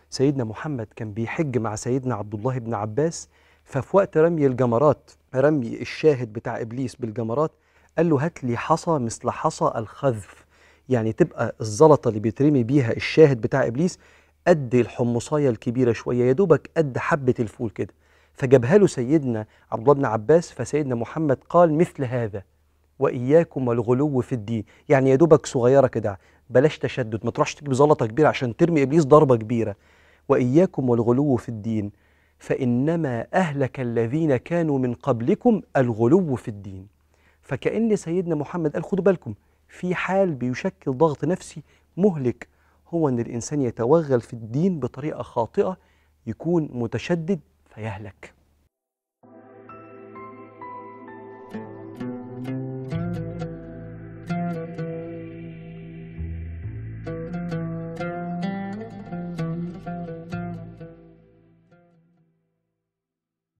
سيدنا محمد كان بيحج مع سيدنا عبد الله بن عباس ففي وقت رمي الجمرات رمي الشاهد بتاع ابليس بالجمرات قال له هات لي حصى مثل حصى الخذف يعني تبقى الزلطه اللي بيترمي بيها الشاهد بتاع ابليس قد الحمصايه الكبيره شويه يا دوبك قد حبه الفول كده فجابها له سيدنا عبد الله بن عباس فسيدنا محمد قال مثل هذا واياكم والغلو في الدين يعني يا دوبك صغيره كده بلاش تشدد ما تروحش تجيب زلطه كبيره عشان ترمي ابليس ضربه كبيره واياكم والغلو في الدين فانما اهلك الذين كانوا من قبلكم الغلو في الدين فكأن سيدنا محمد قال خدوا بالكم في حال بيشكل ضغط نفسي مهلك هو ان الانسان يتوغل في الدين بطريقه خاطئه يكون متشدد فيهلك